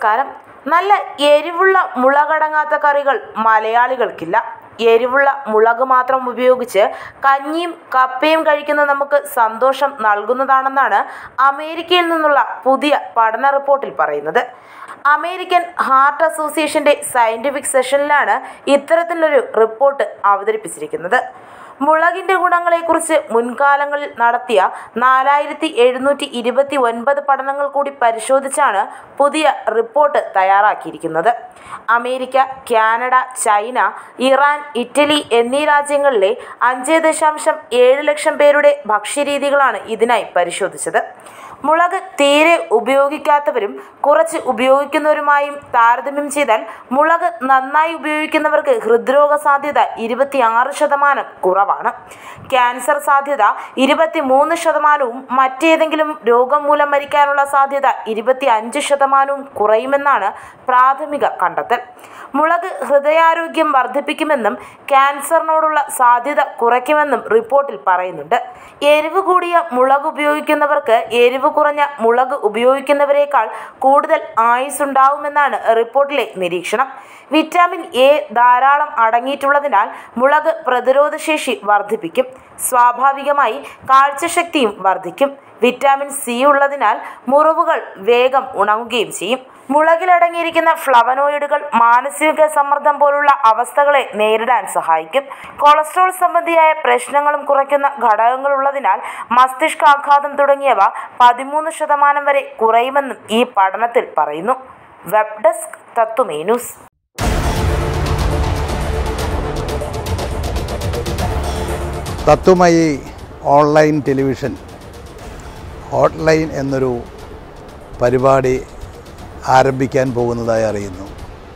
നമസ്കാരം നല്ല എരിവുള്ള മുളകടങ്ങാത്ത കറികൾ മലയാളികൾക്കില്ല എരിവുള്ള മുളക് മാത്രം ഉപയോഗിച്ച് കഞ്ഞിയും കപ്പയും കഴിക്കുന്നത് നമുക്ക് സന്തോഷം നൽകുന്നതാണെന്നാണ് അമേരിക്കയിൽ നിന്നുള്ള പുതിയ പഠന റിപ്പോർട്ടിൽ പറയുന്നത് അമേരിക്കൻ ഹാർട്ട് അസോസിയേഷന്റെ സയന്റിഫിക് സെഷനിലാണ് ഇത്തരത്തിലൊരു റിപ്പോർട്ട് അവതരിപ്പിച്ചിരിക്കുന്നത് മുളകിന്റെ ഗുണങ്ങളെക്കുറിച്ച് മുൻകാലങ്ങളിൽ നടത്തിയ നാലായിരത്തി എഴുന്നൂറ്റി ഇരുപത്തി ഒൻപത് പഠനങ്ങൾ കൂടി പരിശോധിച്ചാണ് പുതിയ റിപ്പോർട്ട് തയ്യാറാക്കിയിരിക്കുന്നത് America Canada China Iran Italy എന്നീ രാജ്യങ്ങളിലെ അഞ്ച് ദശാംശം ഏഴ് ലക്ഷം പേരുടെ ഭക്ഷ്യരീതികളാണ് ഇതിനായി പരിശോധിച്ചത് മുളക് തീരെ ഉപയോഗിക്കാത്തവരും കുറച്ച് ഉപയോഗിക്കുന്നവരുമായും താരതമ്യം ചെയ്താൽ മുളക് നന്നായി ഉപയോഗിക്കുന്നവർക്ക് ഹൃദ്രോഗ സാധ്യത ഇരുപത്തിയാറ് ശതമാനം കുറവാണ് ക്യാൻസർ സാധ്യത ഇരുപത്തി മൂന്ന് ശതമാനവും മറ്റേതെങ്കിലും രോഗം മൂലം മരിക്കാനുള്ള സാധ്യത ഇരുപത്തി അഞ്ച് ശതമാനവും കുറയുമെന്നാണ് പ്രാഥമിക കണ്ടെത്തൽ മുളക് ഹൃദയാരോഗ്യം വർദ്ധിപ്പിക്കുമെന്നും ക്യാൻസറിനോടുള്ള സാധ്യത കുറയ്ക്കുമെന്നും റിപ്പോർട്ടിൽ പറയുന്നുണ്ട് എരിവ് കൂടിയ മുളക് ഉപയോഗിക്കുന്നവർക്ക് എരിവ് കുറഞ്ഞ മുളക് ഉപയോഗിക്കുന്നവരെക്കാൾ കൂടുതൽ ആയുസ്സുണ്ടാവുമെന്നാണ് റിപ്പോർട്ടിലെ നിരീക്ഷണം വിറ്റാമിൻ എ ധാരാളം അടങ്ങിയിട്ടുള്ളതിനാൽ മുളക് പ്രതിരോധശേഷി വർദ്ധിപ്പിക്കും സ്വാഭാവികമായി കാഴ്ചശക്തിയും വർദ്ധിക്കും വിറ്റാമിൻ സി ഉള്ളതിനാൽ മുറിവുകൾ വേഗം ഉണങ്ങുകയും ചെയ്യും മുളകിലടങ്ങിയിരിക്കുന്ന ഫ്ലവനോയിഡുകൾ മാനസിക സമ്മർദ്ദം പോലുള്ള അവസ്ഥകളെ നേരിടാൻ സഹായിക്കും കൊളസ്ട്രോൾ സംബന്ധിയായ പ്രശ്നങ്ങളും കുറയ്ക്കുന്ന ഘടകങ്ങളുള്ളതിനാൽ മസ്തിഷ്കാഘാതം തുടങ്ങിയവ പതിമൂന്ന് ശതമാനം വരെ കുറയുമെന്നും ഈ പഠനത്തിൽ പറയുന്നു വെബ് ഡെസ്ക് തത്തുമേ news Tatwamayi online television hotline എന്നൊരു പരിപാടി ആരംഭിക്കാൻ പോകുന്നതായി അറിയുന്നു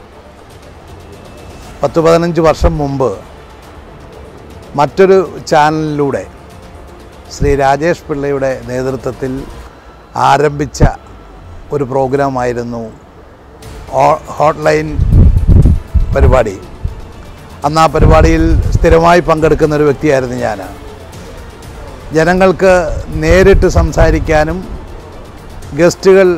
പത്ത് പതിനഞ്ച് വർഷം മുമ്പ് മറ്റൊരു ചാനലിലൂടെ ശ്രീ രാജേഷ് പിള്ളയുടെ നേതൃത്വത്തിൽ ആരംഭിച്ച ഒരു പ്രോഗ്രാമായിരുന്നു ഹോ- ഹോട്ട്ലൈൻ പരിപാടി അന്ന് ആ പരിപാടിയിൽ സ്ഥിരമായി പങ്കെടുക്കുന്ന ഒരു വ്യക്തിയായിരുന്നു ഞാൻ ജനങ്ങൾക്ക് നേരിട്ട് സംസാരിക്കാനും ഗസ്റ്റുകൾ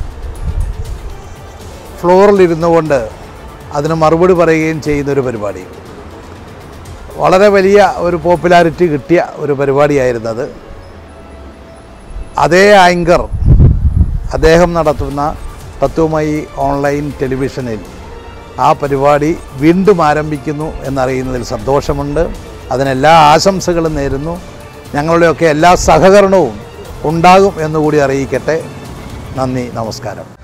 ഫ്ലോറിലിരുന്നു കൊണ്ട് അതിന് മറുപടി പറയുകയും ചെയ്യുന്നൊരു പരിപാടി വളരെ വലിയ ഒരു പോപ്പുലാരിറ്റി കിട്ടിയ ഒരു പരിപാടിയായിരുന്നത് അതേ ആങ്കർ അദ്ദേഹം നടത്തുന്ന തത്വമയി ഓൺലൈൻ ടെലിവിഷനിൽ ആ പരിപാടി വീണ്ടും ആരംഭിക്കുന്നു എന്നറിയുന്നതിൽ സന്തോഷമുണ്ട് അതിനെല്ലാ ആശംസകളും നേരുന്നു ഞങ്ങളുടെയൊക്കെ എല്ലാ സഹകരണവും ഉണ്ടാകും എന്നുകൂടി അറിയിക്കട്ടെ നന്ദി നമസ്കാരം